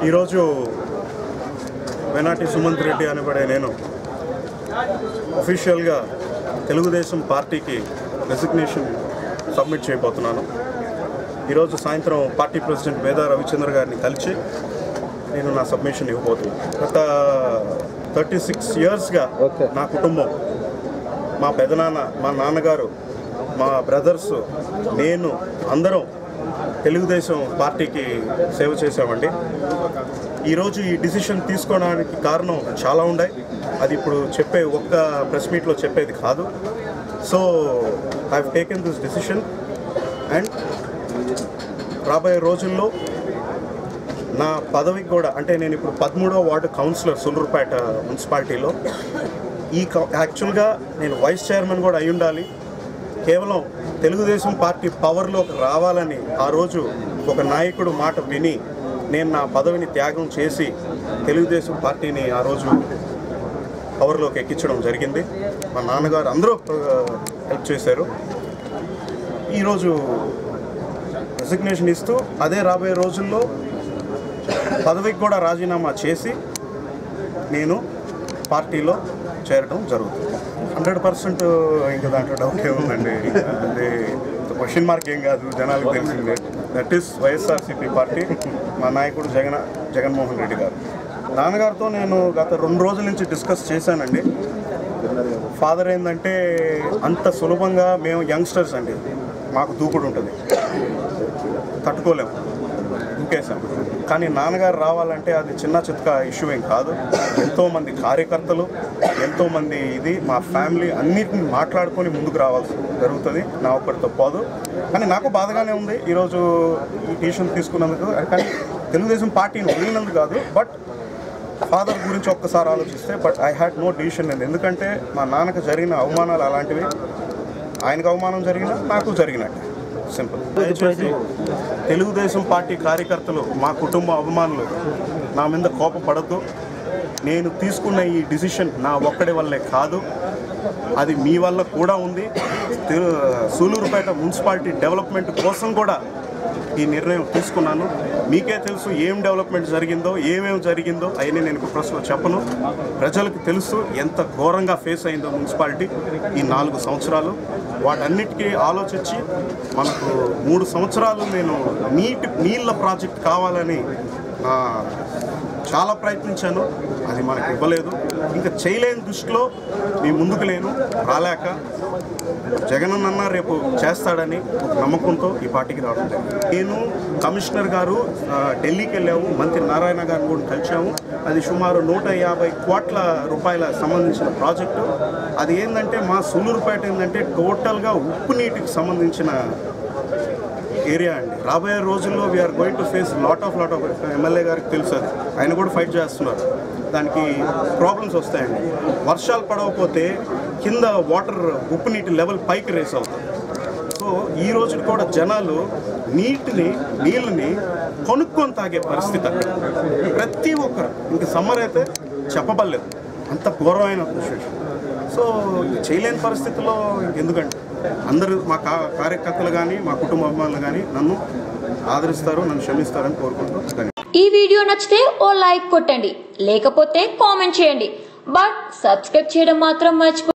ఈరోజు వెనాటి సుమంత్ రెడ్డి అనబడే నేను అఫీషియల్గా తెలుగుదేశం పార్టీకి రెసిగ్నేషన్ సబ్మిట్ చేయబోతున్నాను ఈరోజు సాయంత్రం పార్టీ ప్రెసిడెంట్ వేదా రవిచంద్ర గారిని కలిసి నేను నా సబ్మిషన్ ఇవ్వబోతున్నాను గత థర్టీ సిక్స్ ఇయర్స్గా Okay. నా కుటుంబం మా పెదనాన్న మా నాన్నగారు మా బ్రదర్స్ నేను అందరం తెలుగుదేశం పార్టీకి సేవ చేసామండి ఈరోజు ఈ డిసిషన్ తీసుకోవడానికి కారణం చాలా ఉన్నాయి అది ఇప్పుడు చెప్పే ఒక్క ప్రెస్ మీట్లో చెప్పేది కాదు so I taken this decision and రాబోయే రోజుల్లో నా పదవికి కూడా అంటే నేను ఇప్పుడు పదమూడవ వార్డు కౌన్సిలర్ సులూరుపేట మున్సిపాలిటీలో ఈ కౌ- యాక్చువల్గా నేను వైస్ చైర్మన్ కూడా అయి ఉండాలి కేవలం తెలుగుదేశం పార్టీ పవర్లోకి రావాలని ఆ రోజు ఒక నాయకుడు మాట విని నేను నా పదవిని త్యాగం చేసి తెలుగుదేశం పార్టీని ఆ రోజు పవర్లోకి ఎక్కించడం జరిగింది మా నాన్నగారు అందరూ హెల్ప్ చేశారు ఈరోజు రెసిగ్నేషన్ ఇస్తూ అదే రాబోయే రోజుల్లో పదవికి కూడా రాజీనామా చేసి నేను పార్టీలో చేరడం జరుగుతుంది హండ్రెడ్ పర్సెంట్ ఇంకా దాంట్లో డౌట్ ఏముందండి అది క్వశ్చన్ మార్క్ ఏం కాదు జనాలకు తెలిసిందే దట్ ఈస్ వైఎస్ఆర్సీపీ పార్టీ మా నాయకుడు జగన్ జగన్మోహన్ రెడ్డి గారు నాన్నగారితో నేను గత రెండు రోజుల నుంచి డిస్కస్ చేశానండి ఫాదర్ ఏంటంటే అంత సులభంగా మేము యంగ్స్టర్స్ అండి మాకు దూకుడు ఉంటుంది తట్టుకోలేము దూకేశాం కానీ నాన్నగారు రావాలంటే అది చిన్న చిత్క ఇష్యూ ఏం కాదు ఎంతోమంది కార్యకర్తలు ఎంతోమంది ఇది మా ఫ్యామిలీ అన్నిటిని మాట్లాడుకొని ముందుకు రావాల్సి జరుగుతుంది నా ఒక్కడితో పోదు కానీ నాకు బాధగానే ఉంది ఈరోజు ఈ డిసిషన్ తీసుకున్నందుకు కానీ తెలుగుదేశం పార్టీని వదిలినందుకు కాదు బట్ ఫాదర్ గురించి ఒక్కసారి ఆలోచిస్తే but I had no decision అండి ఎందుకంటే మా నాన్నకు జరిగిన అవమానాలు అలాంటివి ఆయనకు అవమానం జరిగినా నాకు జరిగినట్టే సింపుల్ దయచేసి తెలుగుదేశం పార్టీ కార్యకర్తలు మా కుటుంబ అభిమానులు నా మీద కోపపడద్దు నేను తీసుకున్న ఈ డిసిషన్ నా ఒక్కడి వల్లే కాదు అది మీ వల్ల కూడా ఉంది తెలు- సూలూరుపేట మున్సిపాలిటీ డెవలప్మెంట్ కోసం కూడా ఈ నిర్ణయం తీసుకున్నాను మీకే తెలుసు ఏం డెవలప్మెంట్ జరిగిందో ఏమేమి జరిగిందో అవన్నీ నేను ఇప్పుడు ప్రస్తుతం చెప్పను ప్రజలకు తెలుసు ఎంత ఘోరంగా ఫేస్ అయిందో మున్సిపాలిటీ ఈ నాలుగు సంవత్సరాలు వాటన్నిటికీ ఆలోచించి మనకు మూడు సంవత్సరాలు నేను నీటి నీళ్ళ ప్రాజెక్ట్ కావాలని ఆ, చాలా ప్రయత్నించాను అది మనకు ఇవ్వలేదు ఇంకా చేయలేని దృష్టిలో మీ ముందుకు లేను రాలేక జగనన్న రేపు చేస్తాడని ఒక నమ్మకంతో ఈ పార్టీకి రావడం జరిగింది నేను కమిషనర్ గారు ఆ, ఢిల్లీకి వెళ్ళాము మంత్రి నారాయణ గారిని కూడా కలిసాము అది సుమారు నూట యాభై కోట్ల రూపాయల సంబంధించిన ప్రాజెక్టు అది ఏంటంటే మా సూలూరుపేట ఏంటంటే టోటల్గా ఉప్పు నీటికి సంబంధించిన ఏరియా అండి రాబోయే రోజుల్లో we're going to face lot of lot of MLA గారికి తెలుసు అది ఆయన కూడా ఫైట్ చేస్తున్నారు దానికి ప్రాబ్లమ్స్ వస్తాయండి వర్షాలు పడవపోతే కింద వాటర్ ఉప్పు నీటి లెవెల్ పైకి రేస్ అవుతుంది సో ఈ రోజు కూడా జనాలు నీటిని నీళ్ళని కొనుక్కొని తాగే పరిస్థితి అక్కడ ప్రతి ఒక్కరు ఇంకా సమ్మర్ అయితే చెప్పబడలేదు అంత ఘోరమైన సిచ్యువేషన్ సో ఇంక చేయలేని పరిస్థితుల్లో ఎందుకంటే అందరూ మా కా కార్యకర్తలు కానీ మా కుటుంబ అభిమానులు కానీ నన్ను ఆదరిస్తారు నన్ను క్షమిస్తారని కోరుకుంటూ ధన్యవాదాలు ఈ వీడియో నచ్చితే ఓ లైక్ కొట్టండి లేకపోతే కామెంట్ చేయండి బట్ సబ్స్క్రైబ్ చేయడం మాత్రం మర్చిపో